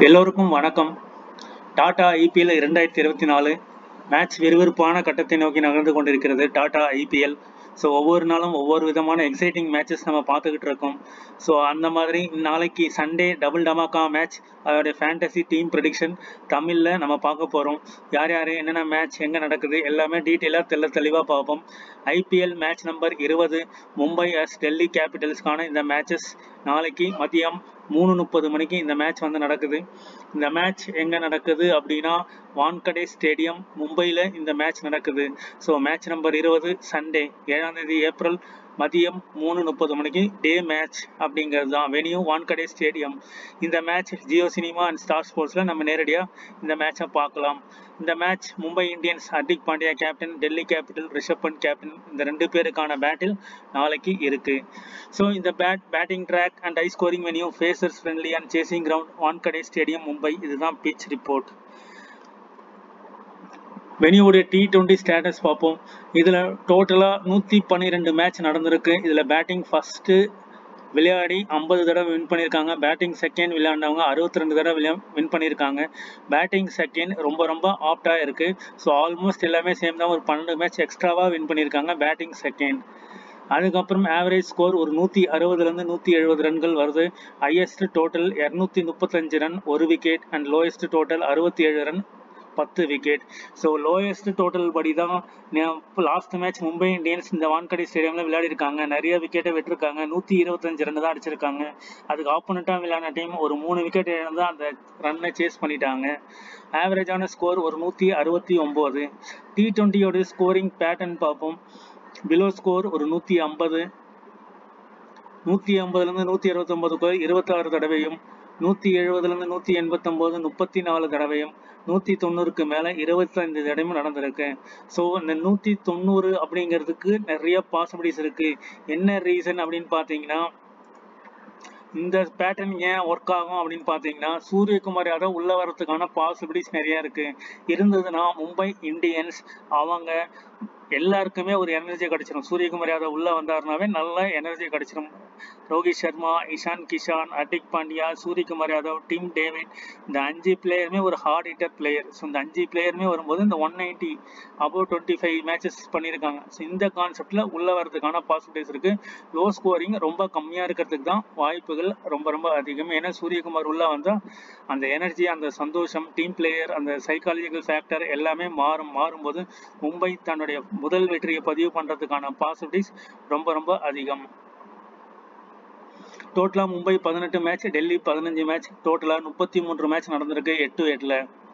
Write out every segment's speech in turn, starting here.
எல்லோருக்கும் வணக்கம் டாடா ஐபிஎல் இரண்டாயிரத்தி இருபத்தி நாலு மேட்ச் விறுவிறுப்பான கட்டத்தை நோக்கி நகர்ந்து கொண்டிருக்கிறது டாடா ஐபிஎல் ஸோ ஒவ்வொரு நாளும் ஒவ்வொரு விதமான எக்ஸைட்டிங் மேட்சஸ் நம்ம பார்த்துக்கிட்டு இருக்கோம் ஸோ அந்த மாதிரி நாளைக்கு சண்டே டபுள் டமாக்கா மேட்ச் அதோடைய ஃபேண்டசி டீம் ப்ரெடிக்ஷன் தமிழில் நம்ம பார்க்க போகிறோம் யார் யார் என்னென்ன மேட்ச் எங்கே நடக்குது எல்லாமே டீட்டெயிலாக தெல்ல தெளிவாக பார்ப்போம் ஐபிஎல் மேட்ச் நம்பர் இருபது மும்பை அஸ் டெல்லி கேபிட்டல்ஸ்க்கான இந்த மேட்சஸ் நாளைக்கு மதியம் மூணு முப்பது மணிக்கு இந்த மேட்ச் வந்து நடக்குது இந்த மேட்ச் எங்கே நடக்குது அப்படின்னா வான்கடே ஸ்டேடியம் மும்பையில் இந்த மேட்ச் நடக்குது ஸோ மேட்ச் நம்பர் இருபது சண்டே ஏழாம் தேதி ஏப்ரல் மதியம் மூணு முப்பது மணிக்கு டே மேட்ச் அப்படிங்கிறது தான் வெனியூ வான்கடே ஸ்டேடியம் இந்த match Jio cinema and star ஸ்போர்ட்ஸில் நம்ம நேரடியாக இந்த மேட்சை பார்க்கலாம் இந்த match Mumbai Indians Hardik Pandya captain Delhi capital Rishabh Pant captain இந்த ரெண்டு பேருக்கான பேட்டில் நாளைக்கு இருக்கு ஸோ இந்த bat batting track and high scoring venue pacers friendly and chasing ground Wankhede stadium Mumbai இதுதான் பிச் ரிப்போர்ட் வெனியோடைய டி டுவெண்ட்டி ஸ்டேட்டஸ் பார்ப்போம் இதில் டோட்டலாக நூற்றி பன்னிரெண்டு மேட்ச் நடந்திருக்கு இதில் பேட்டிங் ஃபஸ்ட்டு விளையாடி ஐம்பது தடவை வின் பண்ணியிருக்காங்க பேட்டிங் செகண்ட் விளையாண்டவங்க அறுபத்தி ரெண்டு தடவை விளையா வின் பண்ணியிருக்காங்க பேட்டிங் செகண்ட் ரொம்ப ரொம்ப ஆப்டாக இருக்குது ஸோ ஆல்மோஸ்ட் எல்லாமே சேம் தான் ஒரு பன்னெண்டு மேட்ச் எக்ஸ்ட்ராவாக வின் பண்ணியிருக்காங்க பேட்டிங் செகண்ட் அதுக்கப்புறம் ஆவரேஜ் ஸ்கோர் ஒரு நூற்றி அறுபதுலேருந்து நூற்றி எழுபது ரன்கள் வருது ஹையஸ்ட் டோட்டல் இரநூத்தி முப்பத்தஞ்சு ரன் ஒரு விக்கெட் அண்ட் லோயஸ்ட் டோட்டல் அறுபத்தி ஏழு ரன் பத்து விக்கெட் ஸோ லோயஸ்ட் டோட்டல் படி தான் லாஸ்ட் மேட்ச் மும்பை இந்தியன்ஸ் இந்த வான்கடை ஸ்டேடியமில் விளையாடி இருக்காங்க நிறைய விக்கெட்டை விட்டுருக்காங்க நூற்றி இருபத்தஞ்சு ரன் தான் அடிச்சிருக்காங்க அதுக்கு ஆப்போனண்ட்டாக விளையாடின டீம் ஒரு மூணு விக்கெட் இழந்து அந்த ரன்னை சேஸ் பண்ணிட்டாங்க ஆவரேஜான ஸ்கோர் ஒரு நூற்றி அறுபத்தி ஒம்பது டி டுவெண்ட்டியோட ஸ்கோரிங் பேட்டர்ன் பார்ப்போம் பிலோ ஸ்கோர் ஒரு நூற்றி ஐம்பது நூற்றி ஐம்பதுலேருந்து நூற்றி அறுபத்தொம்பதுக்கு இருபத்தாறு தடவையும் நூற்றி எழுபதுலேருந்து நூற்றி எண்பத்தொம்போது முப்பத்தி நாலு தடவையும் நூற்றி தொண்ணூறுக்கு மேலே இருபத்தைந்து தடவையும் நடந்திருக்கு ஸோ இந்த நூற்றி தொண்ணூறு அப்படிங்கிறதுக்கு நிறைய பாசிபிலிட்டிஸ் இருக்குது என்ன ரீசன் அப்படின்னு பார்த்தீங்கன்னா இந்த பேட்டர்ன் ஏன் ஒர்க் ஆகும் அப்படின்னு பார்த்தீங்கன்னா சூரியகுமார் யாதவ் உள்ள வரதுக்கான பாசிபிலிட்டிஸ் நிறைய இருக்கு இருந்ததுன்னா மும்பை இந்தியன்ஸ் அவங்க எல்லாருக்குமே ஒரு எனர்ஜி கிடைச்சிடும் சூரியகுமார் யாதவ் உள்ள வந்தாருனாவே நல்ல எனர்ஜி கிடைச்சிடும் ரோஹித் சர்மா இஷான் கிஷான் ஹர்திக் பாண்டியா சூரியகுமார் யாதவ் டிம் டேவிட் இந்த அஞ்சு பிளேயருமே ஒரு ஹார்ட் ஹிட்டர் பிளேயர் ஸோ இந்த அஞ்சு பிளேயருமே வரும்போது இந்த one ninety above twenty five matches பண்ணியிருக்காங்க ஸோ இந்த கான்செப்டில் உள்ள வரதுக்கான பாசிபிலிட்டிஸ் இருக்கு லோ ஸ்கோரிங் ரொம்ப கம்மியாக இருக்கிறதுக்கு தான் வாய்ப்புகள் ரொம்ப ரொம்ப அதிகம் ஏன்னா சூரியகுமார் உள்ள வந்தால் அந்த எனர்ஜி அந்த சந்தோஷம் டீம் பிளேயர் அந்த சைக்காலஜிக்கல் ஃபேக்டர் எல்லாமே மாறும் மாறும்போது மும்பை தன்னுடைய முதல் வெற்றியை பதிவு பண்ணுறதுக்கான பாசிபிலிட்டிஸ் ரொம்ப ரொம்ப அதிகம் டோட்டலாக மும்பை பதினெட்டு மேட்ச் டெல்லி பதினஞ்சு மேட்ச் டோட்டலாக முப்பத்தி மூன்று மேட்ச் நடந்திருக்கு எட்டு எட்டில்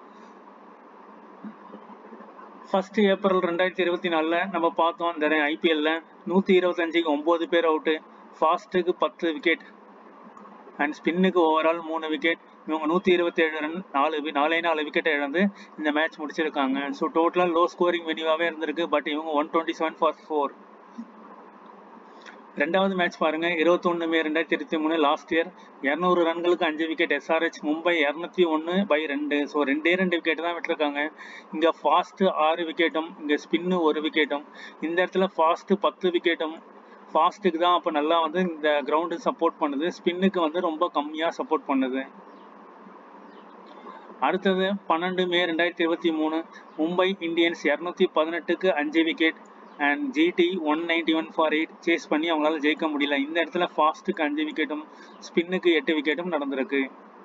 ஃபர்ஸ்ட் ஏப்ரல் ரெண்டாயிரத்தி இருபத்தி நாலில் நம்ம பார்த்தோம் இந்த ஐபிஎல்ல நூற்றி இருபத்தஞ்சுக்கு ஒம்பது பேர் அவுட்டு ஃபாஸ்ட்டுக்கு பத்து விக்கெட் அண்ட் ஸ்பின்னுக்கு ஓவரால் மூணு விக்கெட் இவங்க நூற்றி இருபத்தி ஏழு ரன் நாலு நாலே நாலு விக்கெட்டை இழந்து இந்த மேட்ச் முடிச்சிருக்காங்க ஸோ டோட்டலாக லோ ஸ்கோரிங் வெனியூவாகவே இருந்திருக்கு பட் இவங்க one twenty seven for four ரெண்டாவது மேட்ச் பாருங்க இருபத்தொன்னு மே ரெண்டாயிரத்தி இருபத்தி மூணு லாஸ்ட் இயர் இரநூறு ரன்களுக்கு அஞ்சு விக்கெட் எஸ்ஆர்ஹெச் மும்பை இரநூத்தி ஒன்று பை ரெண்டு ஸோ ரெண்டே ரெண்டு விக்கெட் தான் விட்டுருக்காங்க இங்கே ஃபாஸ்ட்டு ஆறு விக்கெட்டும் இங்கே ஸ்பின்னு ஒரு விக்கெட்டும் இந்த இடத்துல ஃபாஸ்ட்டு பத்து விக்கெட்டும் ஃபாஸ்ட்டுக்கு தான் அப்போ நல்லா வந்து இந்த கிரவுண்டு சப்போர்ட் பண்ணுது ஸ்பின்னுக்கு வந்து ரொம்ப கம்மியாக சப்போர்ட் பண்ணுது அடுத்தது பன்னெண்டு மே ரெண்டாயிரத்தி இருபத்தி மூணு மும்பை இந்தியன்ஸ் இரநூத்தி பதினெட்டுக்கு அஞ்சு wicket and GT one ninety one for eight chase பண்ணி அவங்களால ஜெயிக்க முடியல இந்த இடத்துல ஃபாஸ்ட்டுக்கு அஞ்சு விக்கெட்டும் ஸ்பின்னுக்கு எட்டு விக்கெட்டும் நடந்திருக்கு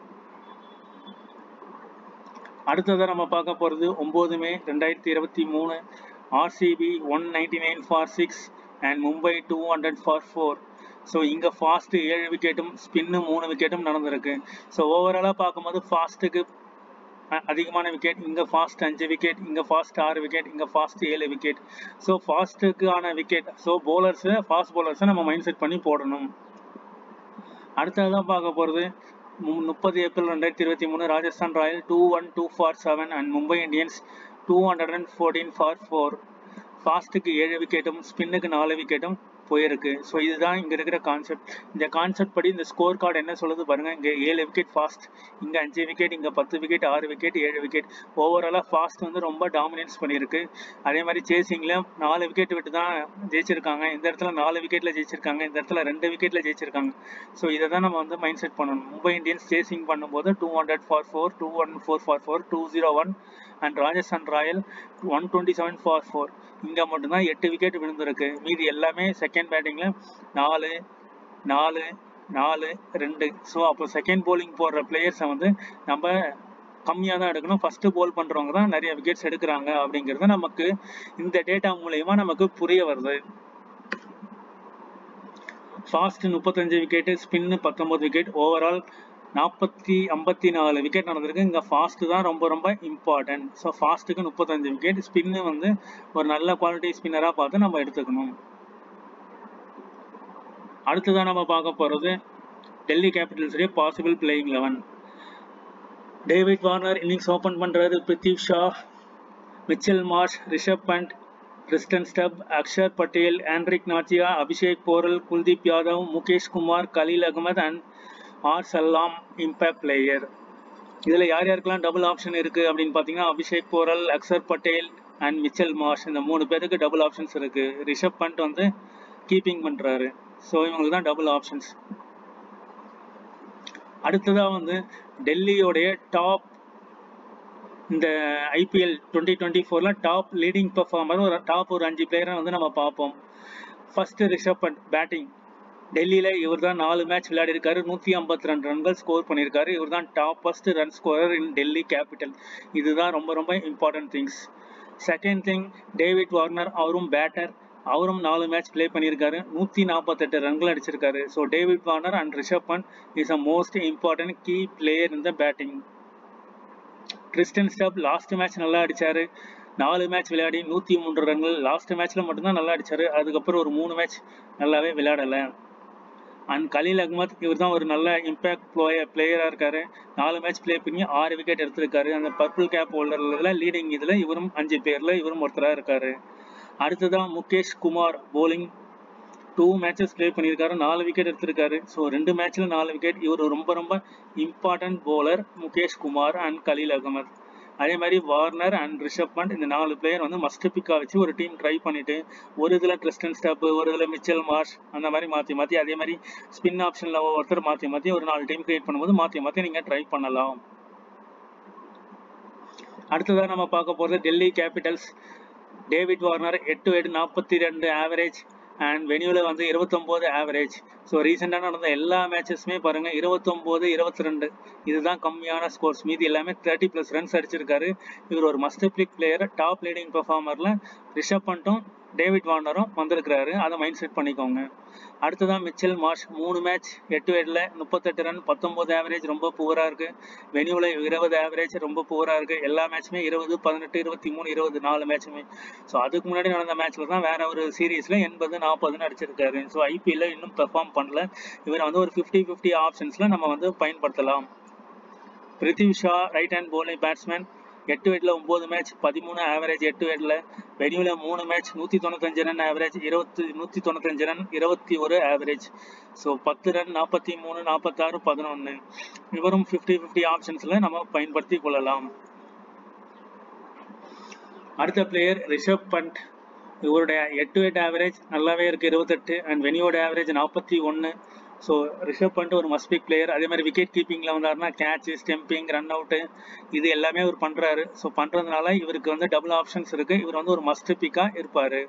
அடுத்ததாக நம்ம பார்க்க போகிறது ஒம்பது மே ரெண்டாயிரத்தி இருபத்தி மூணு RCB one ninety nine for six and Mumbai two hundred for four so இங்கே ஃபாஸ்ட்டு ஏழு விக்கெட்டும் ஸ்பின்னு மூணு விக்கெட்டும் நடந்திருக்கு ஸோ ஓவராலாக பார்க்கும்போது ஃபாஸ்ட்டுக்கு அதிகமான விக்கெட் இங்கே ஃபாஸ்ட் அஞ்சு விக்கெட் இங்கே ஃபாஸ்ட் ஆறு விக்கெட் இங்கே ஃபாஸ்ட் ஏழு விக்கெட் ஸோ ஃபாஸ்ட்டுக்கான விக்கெட் ஸோ போலர்ஸு ஃபாஸ்ட் போலர்ஸை நம்ம மைண்ட் செட் பண்ணி போடணும் அடுத்ததான் பார்க்க போகிறது முப்பது ஏப்ரல் ரெண்டாயிரத்தி இருபத்தி மூணு Rajasthan royal two one two for seven and Mumbai Indians two hundred and fourteen for four ஃபாஸ்ட்டுக்கு ஏழு விக்கெட்டும் ஸ்பின்னுக்கு நாலு விக்கெட்டும் போயிருக்கு ஸோ இதுதான் இங்கே இருக்கிற கான்செப்ட் இந்த கான்செப்ட் படி இந்த ஸ்கோர் கார்டு என்ன சொல்லுது பாருங்க இங்கே ஏழு விக்கெட் ஃபாஸ்ட் இங்கே அஞ்சு விக்கெட் இங்கே பத்து விக்கெட் ஆறு விக்கெட் ஏழு விக்கெட் ஓவராலாக ஃபாஸ்ட் வந்து ரொம்ப டாமினன்ஸ் பண்ணியிருக்கு அதே மாதிரி சேசிங்கில் நாலு விக்கெட் விட்டு தான் ஜெயிச்சிருக்காங்க இந்த இடத்துல நாலு விக்கெட்டில் ஜெயிச்சிருக்காங்க இந்த இடத்துல ரெண்டு விக்கெட்டில் ஜெயிச்சிருக்காங்க ஸோ இதை தான் நம்ம வந்து மைண்ட் செட் பண்ணணும் மும்பை இந்தியன்ஸ் சேசிங் பண்ணும்போது two hundred for four two one four for four two zero one and Rajasthan royal one twenty seven for four இங்கே மட்டும்தான் எட்டு விக்கெட் விழுந்திருக்கு மீதி எல்லாமே செகண்ட் பேட்டிங்கில் நாலு நாலு நாலு ரெண்டு ஸோ அப்போ செகண்ட் போலிங் போடுற பிளேயர்ஸை வந்து நம்ம கம்மியாக தான் எடுக்கணும் ஃபஸ்ட்டு போல் பண்ணுறவங்க தான் நிறைய விக்கெட்ஸ் எடுக்கிறாங்க அப்படிங்கிறது நமக்கு இந்த டேட்டா மூலயமா நமக்கு புரிய வருது ஃபாஸ்ட் முப்பத்தஞ்சு விக்கெட்டு ஸ்பின்னு பத்தொம்பது விக்கெட் ஓவரால் நாற்பத்தி ஐம்பத்தி நாலு விக்கெட் நடந்திருக்கு இங்கே ஃபாஸ்ட்டு தான் ரொம்ப ரொம்ப இம்பார்ட்டன்ட் ஸோ ஃபாஸ்ட்டுக்கு முப்பத்தஞ்சு விக்கெட் ஸ்பின்னு வந்து ஒரு நல்ல குவாலிட்டி ஸ்பின்னராக பார்த்து நம்ம எடுத்துக்கணும் அடுத்ததான் நம்ம பார்க்க போகிறது டெல்லி கேபிட்டல்ஸுடைய possible playing eleven David Warner innings open பண்ணுறாரு Prithvi Shaw Mitchell Marsh Rishabh Pant Tristan Stubbs Axar Patel Anrich Nortje Abhishek Porel Kuldeep Yadav Mukesh Kumar Khaleel Ahmed and R Salam impact player இதில் யார் யாருக்கெல்லாம் டபுள் ஆப்ஷன் இருக்குது அப்படின்னு பார்த்தீங்கன்னா Abhishek Porel Axar Patel and Mitchell Marsh இந்த மூணு பேருக்கு டபுள் ஆப்ஷன்ஸ் இருக்குது ரிஷப் பண்ட் வந்து கீப்பிங் பண்ணுறாரு ஸோ இவங்களுக்கு தான் டபுள் ஆப்ஷன்ஸ் அடுத்ததாக வந்து டெல்லியோடைய டாப் இந்த ஐபிஎல் டுவெண்ட்டி டுவெண்ட்டி ஃபோரில் டாப் லீடிங் பெர்ஃபார்மர் ஒரு டாப் ஒரு அஞ்சு பிளேயரை வந்து நம்ம பார்ப்போம் ஃபர்ஸ்ட் ரிஷப் பண்ட் பேட்டிங் டெல்லியில் இவர் தான் நாலு மேட்ச் விளையாடி இருக்காரு நூற்றி ஐம்பத்தி ரெண்டு ரன்கள் ஸ்கோர் பண்ணியிருக்காரு இவர் தான் top first run scorer in Delhi capital இதுதான் ரொம்ப ரொம்ப important things second thing David Warner அவரும் பேட்டர் அவரும் நாலு மேட்ச் ப்ளே பண்ணியிருக்காரு நூற்றி நாற்பத்தெட்டு ரன்கள் அடிச்சிருக்காரு so David Warner and Rishabh Pant is a most important key player in the batting Tristan Stubbs last match நல்லா அடிச்சாரு நாலு மேட்ச் விளையாடி நூற்றி மூன்று ரன்கள் லாஸ்ட் மேட்ச்ல மட்டும்தான் நல்லா அடிச்சாரு அதுக்கப்புறம் ஒரு மூணு மேட்ச் நல்லாவே விளையாடலை அண்ட் கலீல் அகமத் இவர் தான் ஒரு நல்ல இம்பேக்ட் பிளேயர் பிளேயராக இருக்காரு நாலு மேட்ச் ப்ளே பண்ணி ஆறு விக்கெட் எடுத்திருக்காரு அந்த பர்பிள் கேப் ஹோல்டர்ல லீடிங் இதில் இவரும் அஞ்சு பேரில் இவரும் ஒருத்தராக இருக்காரு அடுத்ததான் Mukesh Kumar bowling two matches play பண்ணியிருக்காரு நாலு விக்கெட் எடுத்திருக்காரு ஸோ ரெண்டு மேட்ச்சில் நாலு விக்கெட் இவர் ரொம்ப ரொம்ப important bowler Mukesh Kumar and Khaleel Ahmed அதே மாதிரி வார்னர் அண்ட் ரிஷப் பண்ட் இந்த நாலு பிளேயர் வந்து மஸ்ட் பிக்காக வச்சு ஒரு டீம் ட்ரை பண்ணிட்டு ஒரு இதில் கிறிஸ்டன் ஸ்டப் ஒரு இதில் மிச்சல் மார்ஷ் அந்த மாதிரி மாற்றி மாற்றி அதே மாதிரி ஸ்பின் ஆப்ஷனில் ஒருத்தர் மாற்றி மாற்றி ஒரு நாலு டீம் கிரியேட் பண்ணும்போது மாற்றி மாற்றி நீங்கள் ட்ரை பண்ணலாம் அடுத்ததாக நம்ம பார்க்க போகிறது டெல்லி கேபிட்டல்ஸ் டேவிட் வார்னர் எட்டு எட்டு நாற்பத்தி ரெண்டு ஆவரேஜ் அண்ட் வெனியூவில் வந்து இருபத்தொம்போது ஆவரேஜ் ஸோ ரீசெண்டாக நடந்த எல்லா மேட்சஸுமே பாருங்கள் இருபத்தொம்போது இருபத்தி ரெண்டு இதுதான் கம்மியான ஸ்கோர்ஸ் மீதி எல்லாமே தேர்ட்டி ப்ளஸ் ரன்ஸ் அடிச்சிருக்காரு இவர் ஒரு must pick player top leading பெர்ஃபார்மரில் ரிஷப் பண்ணிட்டும் டேவிட் வார்னரும் வந்திருக்கிறாரு அதை மைண்ட் செட் பண்ணிக்கோங்க அடுத்ததான் மிச்சல் மார்ஷ் மூணு மேட்ச் எட்டு எட்டில் முப்பத்தெட்டு ரன் பத்தொம்போது ஆவரேஜ் ரொம்ப புவராக இருக்குது வெனியூவில் இருபது ஆவரேஜ் ரொம்ப புவராக இருக்குது எல்லா மேட்சுமே இருபது பதினெட்டு இருபத்தி மூணு இருபது நாலு மேட்சுமே ஸோ அதுக்கு முன்னாடி நடந்த மேட்ச்சில் தான் வேற ஒரு சீரீஸில் எண்பது நாற்பதுன்னு அடிச்சிருக்காரு ஸோ ஐபிஎல்ல இன்னும் பெர்ஃபார்ம் பண்ணல இவர் வந்து ஒரு ஃபிஃப்டி ஃபிஃப்டி ஆப்ஷன்ஸில் நம்ம வந்து பயன்படுத்தலாம் Prithvi Shaw right hand bowling batsman எட்டு எட்டில் ஒம்பது மேட்ச் பதிமூணு ஆவரேஜ் எட்டு எட்டில் வெனியூவில் மூணு மேட்ச் நூற்றி தொண்ணூத்தஞ்சு ரன் ஆவரேஜ் இருபத்தி நூற்றி தொண்ணூத்தஞ்சு ரன் இருபத்தி ஒரு ஆவரேஜ் ஸோ பத்து ரன் நாற்பத்தி மூணு நாற்பத்தாறு பதினொன்று இவரும் ஃபிஃப்டி ஃபிஃப்டி ஆப்ஷன்ஸில் நம்ம பயன்படுத்தி கொள்ளலாம் அடுத்த பிளேயர் ரிஷப் பண்ட் இவருடைய எட்டு எட்டு ஆவரேஜ் நல்லாவே இருக்குது இருபத்தெட்டு அண்ட் வெனியோட ஆவரேஜ் நாற்பத்தி ஒன்று ஸோ ரிஷப் பண்ணிட்டு ஒரு மஸ்பிக் பிளேயர் அதே மாதிரி விக்கெட் கீப்பிங்கில் வந்தாருன்னா கேட்ச் ஸ்டெம்பிங் ரன் அவுட்டு இது எல்லாமே அவர் பண்ணுறாரு ஸோ பண்ணுறதுனால இவருக்கு வந்து டபுள் ஆப்ஷன்ஸ் இருக்குது இவர் வந்து ஒரு மஸ்ட் பிக்காக இருப்பார்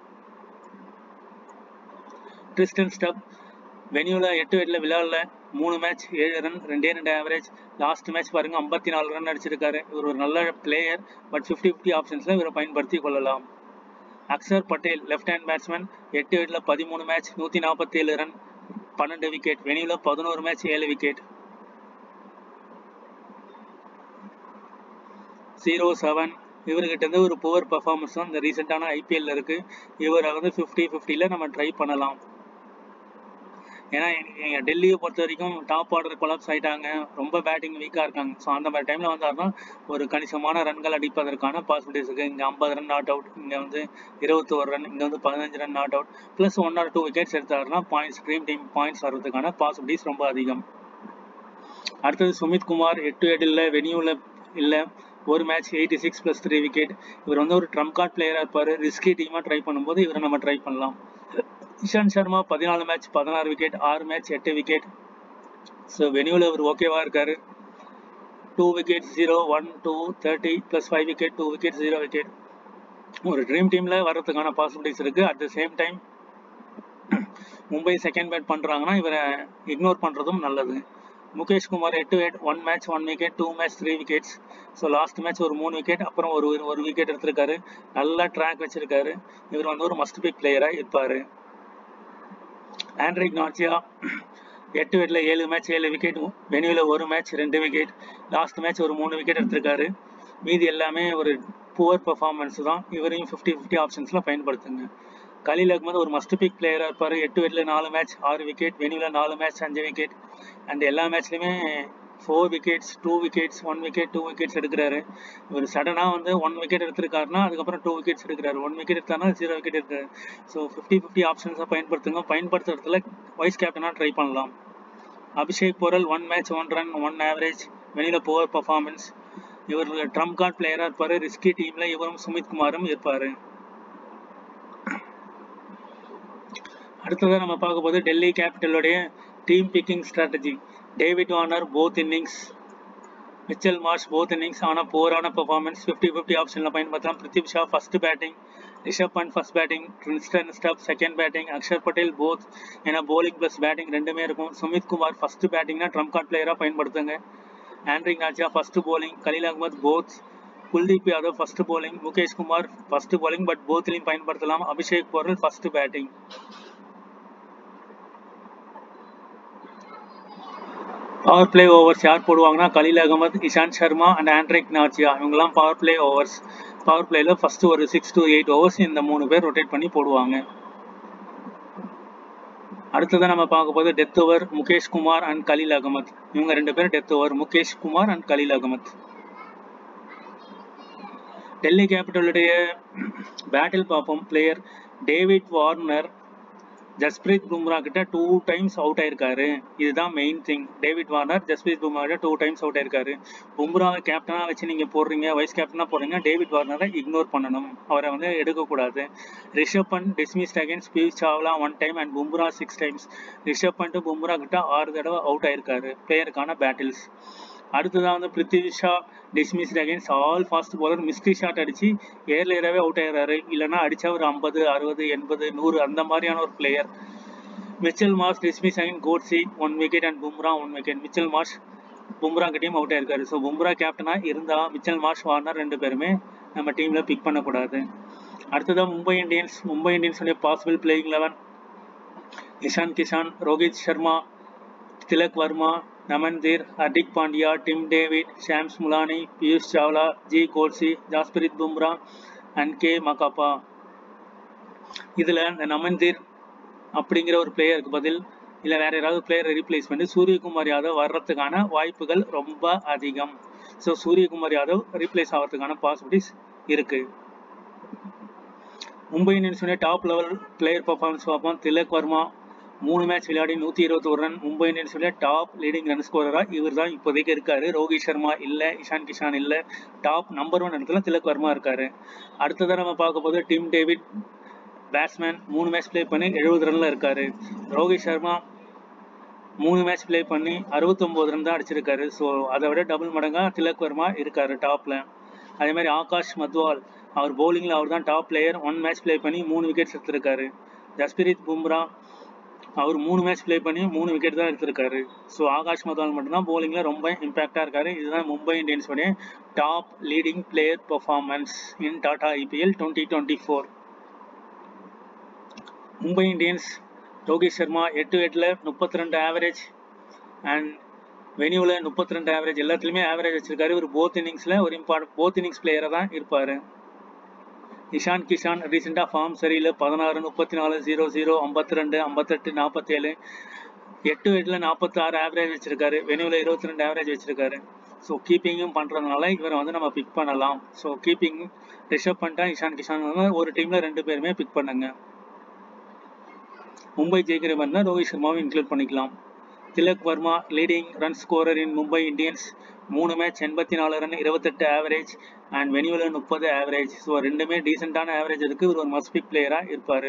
கிறிஸ்டன் ஸ்டப் வெனியூவில் எட்டு எட்டில் விளையாடல மூணு மேட்ச் ஏழு ரன் ரெண்டே ரெண்டு ஆவரேஜ் லாஸ்ட் மேட்ச் பாருங்க ஐம்பத்தி நாலு ரன் அடிச்சிருக்காரு இவர் ஒரு நல்ல பிளேயர் பட் ஃபிஃப்டி ஃபிஃப்டி ஆப்ஷன்ஸில் இவரை பயன்படுத்தி கொள்ளலாம் Axar Patel left hand batsman எட்டு எட்டில் பதிமூணு மேட்ச் நூற்றி நாற்பத்தி ஏழு ரன் பன்னெண்டு விக்கெட் வெனியூவில் பதினோரு மேட்ச் ஏழு விக்கெட் ஜீரோ செவன் இவர்கிட்ட இருந்து ஒரு புவர் பர்ஃபார்மன்ஸ் தான் இந்த ரீசெண்டான ஐபிஎல்ல இருக்கு இவரை வந்து ஃபிஃப்டி ஃபிஃப்டியில் நம்ம ட்ரை பண்ணலாம் ஏன்னா எங்கள் டெல்லியை பொறுத்த வரைக்கும் டாப் ஆர்டர் கொலாப்ஸ் ஆகிட்டாங்க ரொம்ப பேட்டிங் வீக்காக இருக்காங்க ஸோ அந்த மாதிரி டைமில் வந்தாருன்னா ஒரு கணிசமான ரன்கள் அடிப்பதற்கான பாசிபிலிட்டிஸ் இருக்குது இங்கே ஐம்பது ரன் நாட் அவுட் இங்கே வந்து இருபத்தோரு ரன் இங்கே வந்து பதினஞ்சு run not out plus one or two wickets எடுத்தாருன்னா பாயிண்ட்ஸ் ட்ரீம் டீம் பாயிண்ட்ஸ் வர்றதுக்கான பாசிபிலிட்டிஸ் ரொம்ப அதிகம் அடுத்தது சுமித் குமார் எட்டு எட்டு இல்லை வெனியூவில் இல்லை ஒரு match eighty six plus three wicket இவர் வந்து ஒரு ட்ரம் கார்ட் பிளேயராக இருப்பார் ரிஸ்கி டீமாக ட்ரை பண்ணும்போது இவரை நம்ம ட்ரை பண்ணலாம் இஷாந்த் சர்மா பதினாலு மேட்ச் பதினாறு விக்கெட் ஆறு மேட்ச் எட்டு விக்கெட் ஸோ வெனியூவில் இவர் ஓகேவாக இருக்கார் two wicket zero one two thirty plus five wicket two wicket zero wicket ஒரு ட்ரீம் டீமில் வர்றதுக்கான பாசிபிலிட்டிஸ் இருக்குது at the same time Mumbai second bat பண்ணுறாங்கன்னா இவரை இக்னோர் பண்ணுறதும் நல்லது முகேஷ் குமார் எட்டு eight one match one wicket two match three wickets so last match ஒரு மூணு விக்கெட் அப்புறம் ஒரு ஒரு விக்கெட் எடுத்திருக்காரு நல்லா ட்ராக் வச்சிருக்காரு இவர் வந்து ஒரு மஸ்ட் பிக் பிளேயராக இருப்பார் ஆண்ட்ரிக் நாச்சியா எட்டு விக்கெட்ல ஏழு மேட்ச் ஏழு விக்கெட் வெனியூவில் ஒரு மேட்ச் ரெண்டு விக்கெட் லாஸ்ட் மேட்ச் ஒரு மூணு விக்கெட் எடுத்திருக்காரு மீதி எல்லாமே ஒரு புவர் பர்ஃபார்மன்ஸ் தான் இவரையும் ஃபிஃப்டி ஃபிஃப்டி ஆப்ஷன்ஸில் பயன்படுத்துங்க கலீல் அகமது ஒரு மஸ்ட் பிக் பிளேயராக இருப்பார் எட்டு விக்கெட்டில் நாலு மேட்ச் ஆறு விக்கெட் வெனியூவில் நாலு மேட்ச் அஞ்சு விக்கெட் அண்ட் எல்லா மேட்ச்லையுமே four wickets two wickets one wicket two wickets எடுக்கிறாரு இவர் சடனாக வந்து ஒன் விக்கெட் எடுத்திருக்காருன்னா அதுக்கப்புறம் டூ விக்கெட்ஸ் எடுக்கிறாரு ஒன் விக்கெட் எடுத்தாருனா ஜீரோ விக்கெட் எடுக்கிறாரு ஸோ ஃபிஃப்டி ஃபிஃப்டி ஆப்ஷன்ஸை பயன்படுத்துங்க பயன்படுத்துறதுல வைஸ் கேப்டனாக ட்ரை பண்ணலாம் Abhishek Porel one match one run one average வெளியில் புவர் பர்ஃபார்மன்ஸ் இவர் ட்ரம் கார்ட் பிளேயராக இருப்பார் ரிஸ்கி டீமில் இவரும் சுமித் குமாரும் இருப்பார் அடுத்ததாக நம்ம பார்க்க போது டெல்லி கேபிட்டலுடைய team picking strategy David Warner both innings Mitchell Marsh both innings ஆனால் போரான பர்ஃபார்மன்ஸ் ஃபிஃப்டி ஃபிஃப்டி ஆப்ஷனில் பயன்படுத்தலாம் Prithvi Shaw first batting Rishabh Pant first batting Tristan Stubbs second batting Axar Patel both ஏன்னா போலிங் ப்ளஸ் பேட்டிங் ரெண்டுமே இருக்கும் சுமித் குமார் ஃபர்ஸ்ட் பேட்டிங்னா ட்ரம் கார்ட் பிளேயராக பயன்படுத்துங்க Anrich Nortje first bowling Khaleel Ahmed both Kuldeep Yadav first bowling Mukesh Kumar first bowling but போத்லையும் பயன்படுத்தலாம் Abhishek Porel first batting power play overs யார் போடுவாங்கன்னா Khaleel Ahmed Ishant Sharma and Anrich Nortje இவங்கெல்லாம் பவர் பிளே ஓவர்ஸ் பவர் பிளேல ஃபர்ஸ்ட் ஒரு சிக்ஸ் டு எயிட் ஓவர்ஸ் இந்த மூணு பேர் ரொட்டேட் பண்ணி போடுவாங்க அடுத்ததான் நம்ம பார்க்க போது death over Mukesh Kumar and Khaleel Ahmed இவங்க ரெண்டு பேரும் death over Mukesh Kumar and Khaleel Ahmed Delhi கேபிட்டலுடைய பேட்டில் பார்ப்போம் player David Warner Jasprit Bumrah கிட்ட டூ டைம்ஸ் அவுட் ஆயிருக்காரு இதுதான் main thing David Warner Jasprit Bumrah கிட்ட டூ டைம்ஸ் அவுட் ஆயிருக்காரு பும்ராவை கேப்டனா வச்சு நீங்க போடுறீங்க வைஸ் கேப்டனா போடுறீங்க டேவிட் வார்னரை இக்னோர் பண்ணணும் அவரை வந்து எடுக்கக்கூடாது Rishabh Pant dismissed against Piyush Chawla one time and Bumrah six times Rishabh Pant Bumrah கிட்ட ஆறு தடவை அவுட் ஆயிருக்காரு பிளேயருக்கான பேட்டில்ஸ் அடுத்ததான் வந்து Prithvi Shaw dismissed against all fast bowler mystery shot அடிச்சு ஏர்லியராகவே அவுட் ஆயிடுறாரு இல்லைன்னா அடிச்சா ஒரு ஐம்பது அறுபது எண்பது நூறு அந்த மாதிரியான ஒரு player Mitchell Marsh dismiss again Coetzee one wicket and Bumrah one wicket Mitchell Marsh Bumrah கிட்டையும் அவுட் ஆயிருக்காரு ஸோ பும்ரா கேப்டனா இருந்தா மிச்சல் மார்ஷ் வார்னர் ரெண்டு பேருமே நம்ம டீம்ல பிக் பண்ணக்கூடாது அடுத்ததான் மும்பை இந்தியன்ஸ் மும்பை இந்தியன்ஸுடைய possible playing eleven Ishan Kishan Rohit Sharma Tilak Varma Naman Dhir Hardik Pandya Tim David Shams Mulani Piyush Chawla G Coetzee Jasprit Bumrah and K மகாப்பா இதில் இந்த நமன்தீர் அப்படிங்கிற ஒரு பிளேயருக்கு பதில் இல்லை வேற யாராவது பிளேயரை ரீப்ளேஸ் பண்ணி சூரியகுமார் யாதவ் வர்றதுக்கான வாய்ப்புகள் ரொம்ப அதிகம் ஸோ சூரியகுமார் யாதவ் ரீப்ளேஸ் ஆகிறதுக்கான பாசிபிலிட்டிஸ் இருக்கு மும்பை இந்தியன்ஸுடைய டாப் லெவல் பிளேயர் பர்ஃபார்மன்ஸ் பார்ப்போம் திலக் வர்மா மூணு மேட்ச் விளையாடி நூற்றி இருபத்தொரு ரன் மும்பை இந்தியன்ஸுடைய டாப் லீடிங் ரன் ஸ்கோரராக இவர் தான் இப்போதைக்கு இருக்காரு ரோஹித் சர்மா இல்லை இஷான் கிஷான் இல்லை டாப் நம்பர் ஒன் இடத்துல திலக் வர்மா இருக்காரு அடுத்ததாக நம்ம பார்க்க போது டிம் டேவிட் பேட்ஸ்மேன் மூணு மேட்ச் ப்ளே பண்ணி எழுபது ரன்ல இருக்காரு ரோஹித் சர்மா மூணு மேட்ச் ப்ளே பண்ணி அறுபத்தொம்போது ரன் தான் அடிச்சிருக்காரு ஸோ அதை விட டபுள் மடங்கா திலக் வர்மா இருக்காரு டாப்ல அதே மாதிரி ஆகாஷ் மத்வால் அவர் பவுலிங்ல அவர் தான் top player one match play பண்ணி மூணு விக்கெட்ஸ் எடுத்திருக்காரு ஜஸ்பிரீத் பும்ரா அவர் மூணு மேட்ச் ப்ளே பண்ணி மூணு விக்கெட் தான் எடுத்திருக்காரு ஸோ ஆகாஷ் மத்வால் மட்டும்தான் பவுலிங்கில் ரொம்ப இம்பாக்டாக இருக்காரு இதுதான் மும்பை இந்தியன்ஸோடைய top leading player performance in Tata IPL twenty twenty four Mumbai Indians Rohit Sharma எட்டு எட்டில் முப்பத்தி ரெண்டு ஆவரேஜ் அண்ட் வெனியூவில் முப்பத்தி ரெண்டு ஆவரேஜ் எல்லாத்துலேயுமே ஆவரேஜ் வச்சிருக்காரு ஒரு போத் இன்னிங்ஸில் ஒரு இம்பார்ட் போத் இன்னிங்ஸ் பிளேயராக தான் இருப்பார் இஷான் கிஷான் ரீசெண்டாக ஃபார்ம் சரியில்லை பதினாறு முப்பத்தி நாலு ஜீரோ ஜீரோ ஐம்பத்தி ரெண்டு ஐம்பத்தெட்டு நாற்பத்தேழு எட்டு விக்கெட்டில் நாற்பத்தாறு ஆவரேஜ் வச்சிருக்காரு வெனியூவில் இருபத்தி ரெண்டு ஆவரேஜ் வச்சிருக்காரு ஸோ கீப்பிங்கும் பண்ணுறதுனால இவரை வந்து நம்ம பிக் பண்ணலாம் ஸோ கீப்பிங் ரிஷப் பண்ணிட்டா இஷான் கிஷான் வந்து ஒரு டீமில் ரெண்டு பேருமே பிக் பண்ணுங்க மும்பை ஜெயிக்கிற மாதிரினா ரோஹித் சர்மாவும் இன்க்ளூட் பண்ணிக்கலாம் Tilak Varma leading run scorer in Mumbai Indians மூணு மேட்ச் எண்பத்தி நாலு ரன் இருபத்தெட்டு ஆவரேஜ் அண்ட் வெனியூவில் முப்பது ஆவரேஜ் ஸோ ரெண்டுமே டீசெண்டான ஆவரேஜ் இருக்கு இவர் ஒரு மஸ்ட் பிக் பிளேயராக இருப்பார்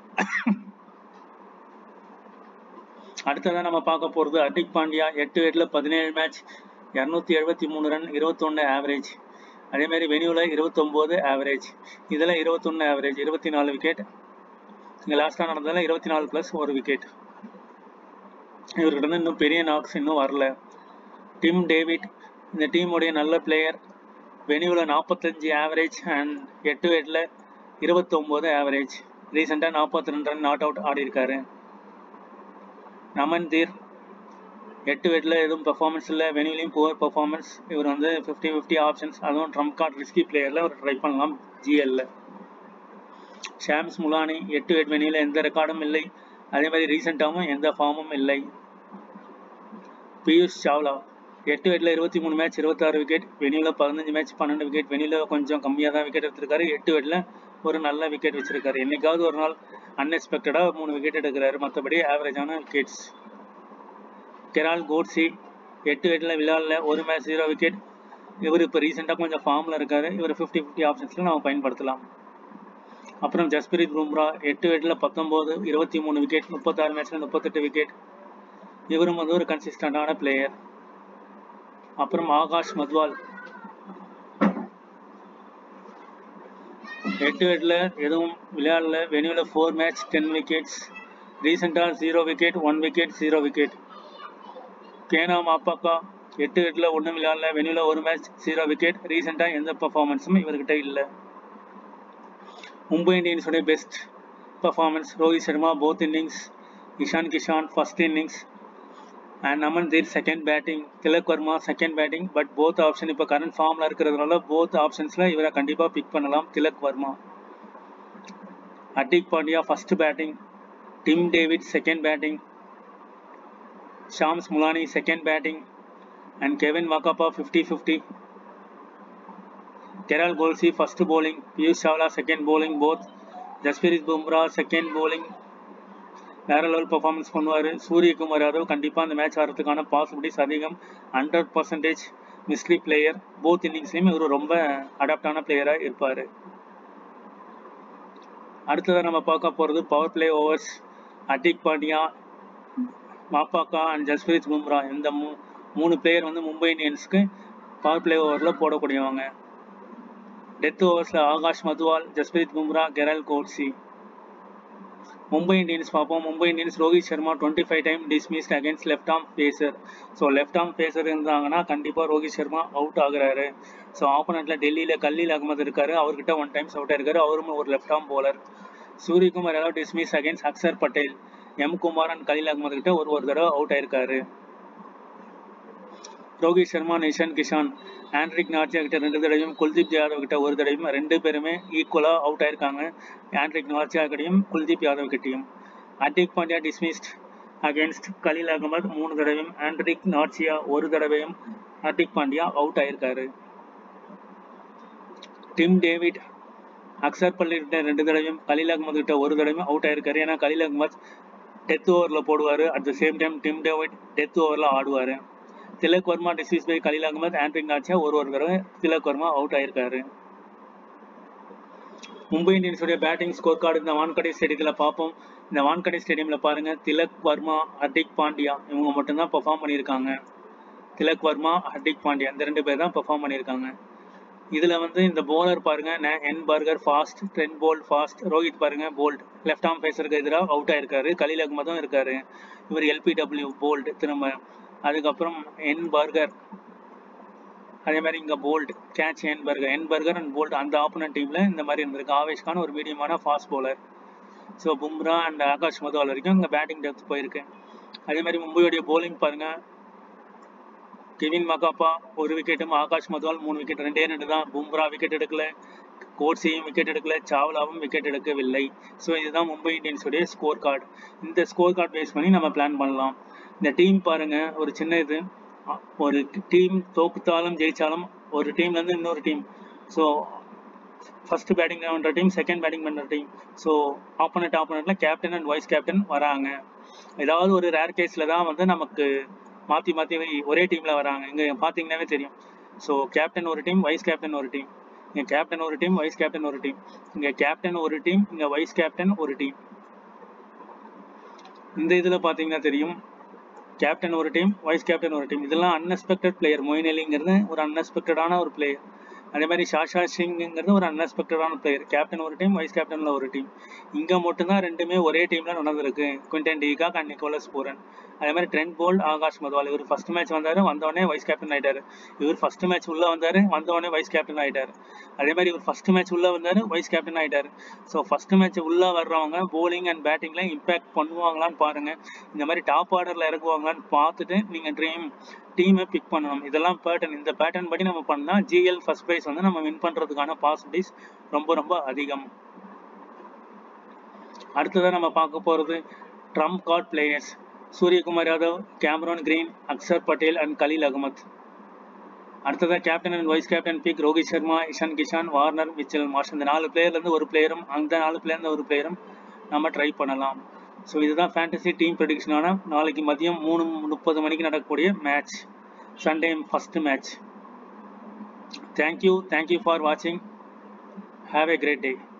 அடுத்ததான் நம்ம பார்க்க போகிறது ஹர்திக் பாண்டியா எட்டு எட்டில் பதினேழு மேட்ச் இரநூத்தி எழுபத்தி மூணு ரன் இருபத்தொன்று ஆவரேஜ் அதேமாதிரி வெனியூவில் இருபத்தொம்போது ஆவரேஜ் இதில் இருபத்தொன்று ஆவரேஜ் இருபத்தி நாலு விக்கெட் இங்கே லாஸ்ட்டாக நடந்ததில் இருபத்தி நாலு ப்ளஸ் ஒரு விக்கெட் இவர்கிட்ட இருந்து இன்னும் பெரிய நாக்ஸ் இன்னும் வரல டிம் டேவிட் இந்த டீமுடைய நல்ல பிளேயர் வெனியூவில் நாற்பத்தஞ்சு ஆவரேஜ் அண்ட் எட்டு எட்டில் இருபத்தொம்போது ஆவரேஜ் ரீசெண்டாக நாற்பத்தி ரெண்டு ரன் நாட் அவுட் ஆடி இருக்காரு நமன்தீர் எட்டு வெட்டில் எதுவும் பெர்ஃபார்மன்ஸ் இல்லை வெனியூலையும் புவர் பெர்ஃபார்மன்ஸ் இவர் வந்து ஃபிஃப்டி ஃபிஃப்டி ஆப்ஷன்ஸ் அதுவும் ட்ரம்ப் கார்டு ரிஸ்கி பிளேயரில் அவர் ட்ரை பண்ணலாம் ஜிஎல்ல ஷாம்ஸ் முலானி எட்டு எட் வெனியூவில் எந்த ரெக்கார்டும் இல்லை அதே மாதிரி ரீசெண்டாகவும் எந்த ஃபார்மும் இல்லை பியூஷ் சாவ்லா எட்டு வெட்டில் இருபத்தி மூணு மேட்ச் இருபத்தாறு விக்கெட் வெனியூவில் பதினஞ்சு மேட்ச் பன்னெண்டு விக்கெட் வெனியூவில் கொஞ்சம் கம்மியாக தான் விக்கெட் எடுத்திருக்காரு எட்டு வெட்டில் ஒரு நல்ல விக்கெட் வச்சிருக்காரு என்னைக்காவது ஒரு நாள் அன்எக்ஸ்பெக்டடாக மூணு விக்கெட் எடுக்கிறாரு மற்றபடி ஆவரேஜான விக்கெட்ஸ் கெரால் கோட்ஸி எட்டு வெட்டில் விழாவில் ஒரு மேட்ச் ஜீரோ விக்கெட் இவர் இப்போ ரீசெண்டாக கொஞ்சம் ஃபார்மில் இருக்காரு இவர் ஃபிஃப்டி ஃபிஃப்டி ஆப்ஷன்ஸில் நம்ம பயன்படுத்தலாம் அப்புறம் ஜஸ்பிரீத் பும்ரா எட்டு வெட்டில் பத்தொம்போது இருபத்தி மூணு விக்கெட் முப்பத்தாறு மேட்ச்சில் முப்பத்தெட்டு விக்கெட் இவரும் வந்து ஒரு கன்சிஸ்டண்டான பிளேயர் அப்புறம் ஆகாஷ் மத்வால் எட்டு வெட்டில் எதுவும் விளையாடல வெனியூவில் ஃபோர் மேட்ச் டென் விக்கெட்ஸ் ரீசெண்டாக zero wicket one wicket zero wicket Kwena Maphaka எட்டு எட்டில் ஒன்றும் விளையாடல வெனியூவில் ஒரு மேட்ச் ஜீரோ விக்கெட் ரீசெண்டாக எந்த பர்ஃபார்மன்ஸும் இவர்கிட்ட இல்லை Mumbai இந்தியன்ஸோடைய best performance Rohit Sharma both innings Ishan Kisan first innings and அமன்தீர் second batting Tilak Verma second batting but both option இப்போ கரண்ட் ஃபார்மில் இருக்கிறதுனால போத் ஆப்ஷன்ஸில் இவரை கண்டிப்பாக பிக் பண்ணலாம் Tilak Verma Hardik Pandya first batting Tim David second batting Shams Mulani second batting and Kevin வாக்காப்பா fifty fifty Carroll கோல்சி first bowling Piyush Chawla second bowling both Jasprit Bumrah second bowling வேற level performance பண்ணுவார் சூரியகுமார் யாதவ் கண்டிப்பாக அந்த மேட்ச் ஆடுறதுக்கான பாசிபிலிட்டிஸ் அதிகம் ஹண்ட்ரட் பர்சன்டேஜ் மிஸ்லி பிளேயர் போத் இன்னிங்ஸ்லையும் இவர் ரொம்ப அடாப்டான பிளேயராக இருப்பார் அடுத்ததாக நம்ம பார்க்க போகிறது power play overs Hardik Pandya Maphaka and Jasprit Bumrah இந்த மூ மூணு பிளேயர் வந்து மும்பை இந்தியன்ஸ்க்கு பவர் பிளே ஓவரில் போடக்கூடியவங்க டெத் ஓவர்ஸில் ஆகாஷ் மதுவால் ஜஸ்பிரித் பும்ரா கெரல் கோட்ஸி மும்பை இந்தியன்ஸ் பார்ப்போம் Mumbai Indians Rohit Sharma twenty five time dismissed against left arm pacer so left arm pacer இருந்தாங்கன்னா கண்டிப்பாக ரோஹித் சர்மா அவுட் ஆகுறாரு ஸோ ஆப்போனண்ட்டில் டெல்லியில் கல்லீல் அகமது இருக்காரு அவர்கிட்ட ஒன் டைம்ஸ் அவுட் ஆயிருக்காரு அவரும் ஒரு left arm bowler Suryakumar Yadav dismiss against Axar Patel M Kumar and Khaleel Ahmed கிட்ட ஒரு ஒரு தடவை அவுட் ஆயிருக்காரு ரோஹித் சர்மா நிஷான் கிஷான் ஆண்ட்ரிக் நார்ஜியா கிட்ட ரெண்டு தடவையும் குல்தீப் யாதவ் கிட்ட ஒரு தடவையும் ரெண்டு பேருமே ஈக்குவலாக அவுட் ஆயிருக்காங்க ஆண்ட்ரிக் நார்ஜியா கிட்டையும் குல்தீப் யாதவ் கிட்டையும் ஹர்திக் பாண்டியா டிஸ்மிஸ்ட் அகேன்ஸ்ட் கலீல் அகமது மூணு தடவையும் ஆண்ட்ரிக் நார்ஜியா ஒரு தடவையும் ஹர்திக் பாண்டியா அவுட் ஆயிருக்காரு டிம் டேவிட் அக்சர் பள்ளி கிட்ட ரெண்டு தடவையும் கலீல் அகமது கிட்ட ஒரு தடவையும் அவுட் ஆயிருக்காரு ஏன்னா கலீல் அகமது டெத் ஓவரில் போடுவார் at the same time Tim David death ஓவரில் ஆடுவார் Tilak Varma dismiss by Khaleel Ahmed Anrich Nortje ஒரு ஒரு தடவை திலக் வர்மா அவுட் ஆயிருக்காரு மும்பை இந்தியன்ஸுடைய பேட்டிங் ஸ்கோர் கார்டு இந்த வான்கடை ஸ்டேடியத்தில் பார்ப்போம் இந்த வான்கடை ஸ்டேடியமில் பாருங்க திலக் வர்மா ஹர்திக் பாண்டியா இவங்க மட்டும்தான் பெர்ஃபார்ம் பண்ணியிருக்காங்க திலக் வர்மா ஹர்திக் பாண்டியா இந்த ரெண்டு பேர் தான் பெர்ஃபார்ம் பண்ணியிருக்காங்க இதில் வந்து இந்த போலர் பாருங்க N Burger fast Trent Boult fast Rohit பாருங்க போல்ட் லெஃப்ட் ஆர்ம் பேசருக்கு எதிராக அவுட் ஆயிருக்காரு கலீல் அகமதும் இருக்காரு இவர் எல்பிடபிள்யூ போல்ட் திரும்ப அதுக்கப்புறம் என் பர்கர் அதே மாதிரி இங்கே Boult catch N Burger N Burger and Boult அந்த ஆப்போனன்ட் டீமில் இந்த மாதிரி இருந்திருக்கு ஆவேஷ் கான் ஒரு மீடியமான fast bowler so Bumrah and Akash Madhwal வரைக்கும் இங்கே பேட்டிங் டெப்த் போயிருக்கு அதே மாதிரி மும்பையோடைய போலிங் பாருங்க கெவின் மகாப்பா ஒரு விக்கெட்டும் ஆகாஷ் மதுவால் மூணு விக்கெட் ரெண்டே ரெண்டு தான் பும்ரா விக்கெட் எடுக்கல கோட்ஸையும் விக்கெட் எடுக்கல சாவ்லாவும் விக்கெட் எடுக்கவில்லை ஸோ இதுதான் மும்பை இந்தியன்ஸுடைய ஸ்கோர் கார்டு இந்த ஸ்கோர் கார்டு பேஸ் பண்ணி நம்ம பிளான் பண்ணலாம் இந்த டீம் பாருங்க ஒரு சின்ன இது அ, ஒரு டீம் தோக்குத்தாலும் ஜெயிச்சாலும் ஒரு டீம்ல இருந்து இன்னொரு டீம் ஸோ ஃபர்ஸ்ட் பேட்டிங் பண்ற டீம் செகண்ட் பேட்டிங் பண்ற டீம் ஸோ ஆப்போனட் ஆப்போனட்ல கேப்டன் அண்ட் வைஸ் கேப்டன் வராங்க ஏதாவது ஒரு ரேர் கேஸ்ல தான் வந்து நமக்கு மாத்தி மாத்தி ஒரே டீம்ல வராங்க இங்க பாத்தீங்கன்னாவே தெரியும் ஸோ கேப்டன் ஒரு டீம் வைஸ் கேப்டன் ஒரு டீம் இங்க கேப்டன் ஒரு டீம் வைஸ் கேப்டன் ஒரு டீம் இங்க கேப்டன் ஒரு டீம் இங்க வைஸ் கேப்டன் ஒரு டீம் இந்த இதுல பாத்தீங்கன்னா தெரியும் கேப்டன் ஒரு டீம் வைஸ் கேப்டன் ஒரு டீம் இதெல்லாம் அன்எக்ஸ்பெக்டட் பிளேயர் மொயின் அலிங்கிறது ஒரு அன்எக்ஸ்பெக்டடான ஒரு பிளேயர் அதே மாதிரி ஷாஷா சிங்ங்கிறது ஒரு அன்எக்ஸ்பெக்டடான பிளேயர் கேப்டன் ஒரு டீம் வைஸ் கேப்டன்ல ஒரு டீம் இங்க மட்டும்தான் ரெண்டுமே ஒரே டீம்ல நடந்திருக்கு Quinton de Kock and Nicholas Pooran அதே மாதிரி ட்ரெண்ட் போல்ட் ஆகாஷ் மதுவால் இவர் ஃபர்ஸ்ட் மேட்ச் வந்தாரு வந்தவொடனே வைஸ் கேப்டன் ஆயிட்டாரு இவர் ஃபர்ஸ்ட் மேட்ச் உள்ள வந்தாரு வந்தவொடனே வைஸ் கேப்டன் ஆயிட்டாரு அதே மாதிரி இவர் ஃபர்ஸ்ட் மேட்ச் உள்ள வந்தாரு வைஸ் கேப்டன் ஆயிட்டாரு ஸோ ஃபர்ஸ்ட் மேட்ச் உள்ள வர்றவங்க bowling அண்ட் பேட்டிங்ல இம்பாக்ட் பண்ணுவாங்களான்னு பாருங்க இந்த மாதிரி டாப் ஆர்டர்ல இறக்குவாங்களான்னு பார்த்துட்டு நீங்க ட்ரீம் டீமை பிக் பண்ணணும் இதெல்லாம் பேட்டர்ன் இந்த பேட்டர்ன் படி நம்ம பண்ணா ஜிஎல் ஃபர்ஸ்ட் ப்ரைஸ் வந்து நம்ம வின் பண்றதுக்கான பாசிபிலிட்டிஸ் ரொம்ப ரொம்ப அதிகம் அடுத்ததான் நம்ம பார்க்க போறது trump card players Suryakumar Yadav Cameron Green Axar Patel and Khaleel Ahmed அடுத்ததா captain and vice captain pick Rohit Sharma Ishan Kishan Warner Mitchell Marsh இந்த நாலு பிளேயர்ல இருந்து ஒரு பிளேயரும் அந்த நாலு பிளேயர்ல இருந்து ஒரு பிளேயரும் நம்ம ட்ரை பண்ணலாம் ஸோ இதுதான் ஃபேண்டசி டீம் ப்ரெடிக்ஷனான நாளைக்கு மதியம் மூணு முப்பது மணிக்கு நடக்கக்கூடிய match Sunday first match thank you thank you for வாட்சிங் ஹாவ் a great day